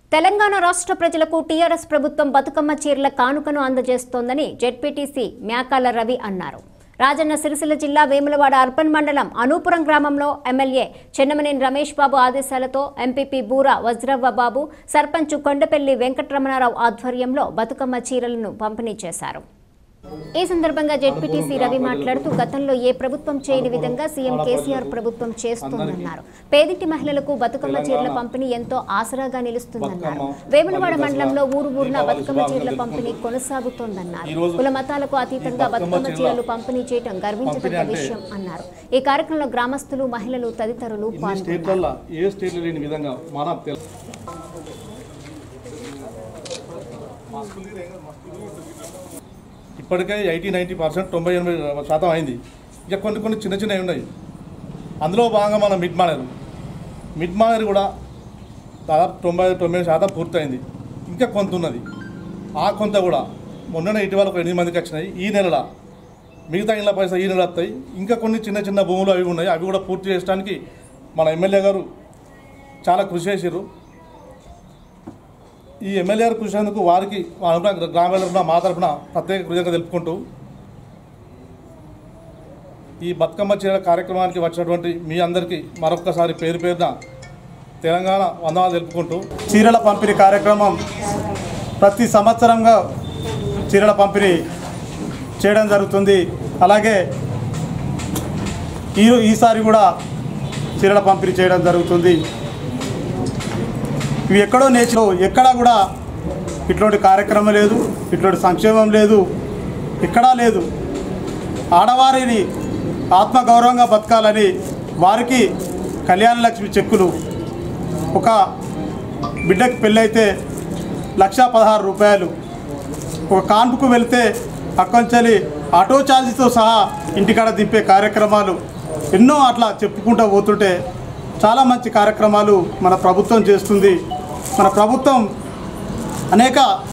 తెలంగాణ రాష్ట్ర ప్రజలకు టీఆర్ఎస్ ప్రభుత్వం బతుకమ్మ చీరల కానుకను అందజేస్తోందని జెడ్పీటీసీ మ్యాకాల రవి అన్నారు రాజన్న సిరిసిల్ల జిల్లా వేములవాడ అర్బన్ మండలం అనూపురం గ్రామంలో ఎమ్మెల్యే చెన్నమనేని రమేష్ బాబు ఆదేశాలతో ఎంపీపీ బూరా వజ్రవ్వ బాబు సర్పంచ్ కొండపల్లి వెంకటరమణారావు ఆధ్వర్యంలో బతుకమ్మ చీరలను పంపిణీ చేశారు ఈ సందర్భంగా జెడ్పీటీసీ రవి మాట్లాడుతూ గతంలో ఏ ప్రభుత్వం చేయని విధంగా సీఎం కేసీఆర్ ప్రభుత్వం చేస్తోందన్నారు పేదింటి మహిళలకు బతుకమ్మ చీరల పంపిణీ ఎంతో ఆసరాగా నిలుస్తుందన్నారు వేములవాడ మండలంలో ఊరు ఊరున బతుకమ్మ చీరల పంపిణీ కొనసాగుతోందన్నారు కుల మతాలకు అతీతంగా బతుకమ్మ చీరలు పంపిణీ చేయడం గర్వించదగ్గ విషయం అన్నారు ఈ కార్యక్రమంలో గ్రామస్తులు మహిళలు తదితరులు ఇన్ని పాల్గొన్నారు స్టేట్లల్లో ఏ స్టేట్లో లేని విధంగా మన తెల- ఇప్పటికే ఎయిటీ నైంటీ పర్సెంట్ తొంభై ఎనభై శాతం అయింది ఇక కొన్ని కొన్ని చిన్న చిన్నవి ఉన్నాయి అందులో భాగంగా మన మిడ్ మానర్ మిడ్ మానర్ కూడా దాదాపు తొంభై తొమ్మిది శాతం పూర్తయింది ఇంకా కొంత ఉన్నది ఆ కొంత కూడా మొన్ననే ఇటీవల ఒక ఎనిమిది మందికి వచ్చినాయి ఈ నెలలో మిగతా ఇళ్ళ పైసలు ఈ నెల వస్తాయి ఇంకా కొన్ని చిన్న చిన్న భూములు అవి ఉన్నాయి అవి కూడా పూర్తి చేయడానికి మన ఎమ్మెల్యే గారు చాలా కృషి చేసారు ఈ ఎమ్మెల్యే గారు కృషి చేసేందుకు వారికి మా తరపున, గ్రామ తరపున మా తరపున ప్రత్యేక కృతజ్ఞత తెలుపుకుంటూ ఈ బతుకమ్మ చీర కార్యక్రమానికి వచ్చినటువంటి మీ అందరికీ మరొక్కసారి పేరు పేరున తెలంగాణ వందనాలు తెలుపుకుంటూ చీరల పంపిణీ కార్యక్రమం ప్రతి సంవత్సరంగా చీరల పంపిణీ చేయడం జరుగుతుంది అలాగే ఈ ఈసారి కూడా చీరల పంపిణీ చేయడం జరుగుతుంది ఇవి ఎక్కడో నేర్చు ఎక్కడా కూడా ఇటువంటి కార్యక్రమం లేదు ఇటువంటి సంక్షేమం లేదు ఎక్కడా లేదు ఆడవారిని ఆత్మగౌరవంగా బతకాలని వారికి కళ్యాణ లక్ష్మి చెక్కులు ఒక బిడ్డకి పెళ్ళైతే లక్ష పదహారు రూపాయలు ఒక కాన్పుకు వెళ్తే అక్కంచెలి ఆటో ఛార్జీతో సహా ఇంటికాడ దింపే కార్యక్రమాలు ఎన్నో అట్లా చెప్పుకుంటూ పోతుంటే చాలా మంచి కార్యక్రమాలు మన ప్రభుత్వం చేస్తుంది మన ప్రభుత్వం అనేక